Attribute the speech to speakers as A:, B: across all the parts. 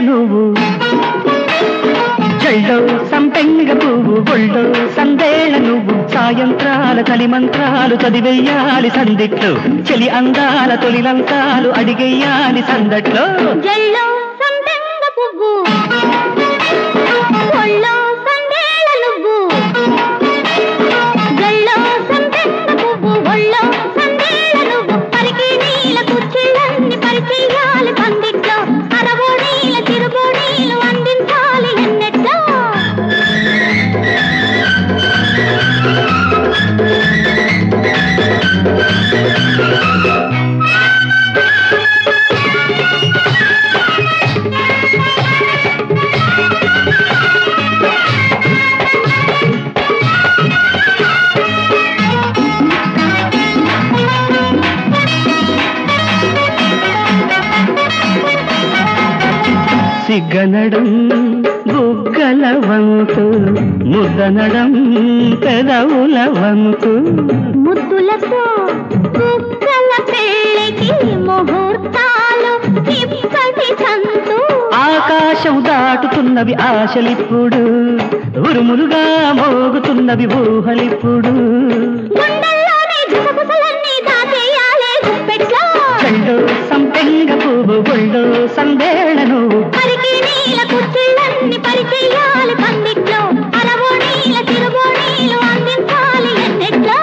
A: నువ్వు జల్లో సంపెంగ పువ్వు ఒళ్ళో సందేళ నువ్వు సాయంత్రాల కలిమంత్రాలు చదివెయ్యాలి సందిట్లో చెలి అందాల తొలిలంతాలు అడిగెయ్యాలి సందట్లో
B: జల్లో సంపెంగ పువ్వు ఒళ్ళో సందేళ నువ్వు జల్లో సంపెంగ పువ్వు ఒళ్ళో సందేళ నువ్వు పరికి నీల కుర్చీలన్నీ పరిచెయ్యాలి పందిట్లో అరబోడీల చిరుబోడీలు అందించాలి ఎన్నెట్లో
A: సిగ్గనడం బుగ్గల వంతు ముద్దనడం పెదవుల వంతు
B: ముద్దులతో కుక్కల పెళ్ళికి ముహూర్తాలు ఇప్పటి సంతు
A: ఆకాశం దాటుతున్నవి ఆశలిప్పుడు ఉరుములుగా మోగుతున్నవి ఊహలిప్పుడు
B: గుండెల్లోని గుసగుసలన్నీ దాచేయాలే గుప్పెట్లో
A: చెళ్ళు సంపెంగ పువ్వు ఒళ్ళు సందేళ నువ్వు
B: పరికి నీల కుర్చీలన్నీ పరిచెయ్యాలి పందిట్లో అరబోడీల చిరుబోడీలు అందించాలి ఎన్నెట్లో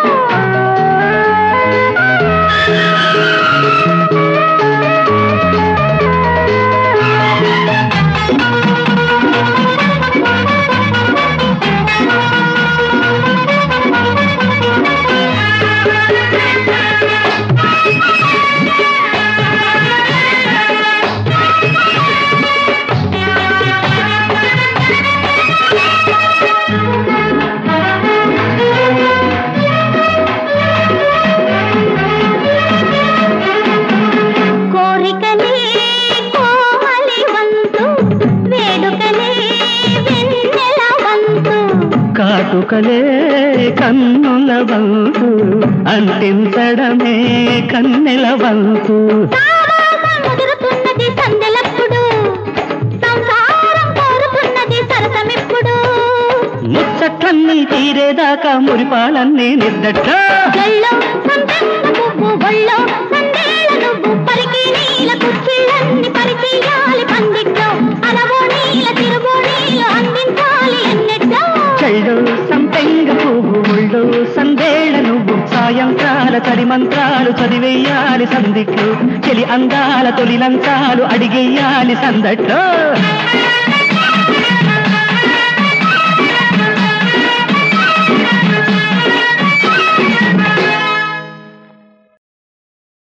B: కోరికలే కోమలి వంతు వేడుకలే వెన్నెల వంతు
A: కాటుకలే కన్నుల వంతు అంటించడమే కన్నెల వంతు
B: సావాసం ముదురుతున్నది సందెలప్పుడు సంసారం కోరుతున్నది సరసమిప్పుడు
A: ముచ్చట్లన్నీ తీరేదాకా మురిపాలన్నీ నిద్దట
B: జల్లో సంపెంగ పువ్వు ఒళ్ళో సందేళ నువ్వు పరికి నీల కుర్చీలన్నీ పరిచెయ్యాలి పందిట్లో అలవో నీల తిరుబోనీలు అందించాలి ఎన్నెట్లో
A: చెళ్ళు సంపెంగ పువ్వు ఒళ్ళు సందేళ నువ్వు సాయంత్రాల తరిమంత్రాలు చదివేయాలి సందిట్లు చెలి అందాల తొలిలంతాలు అడిగేయాలి సందట్లో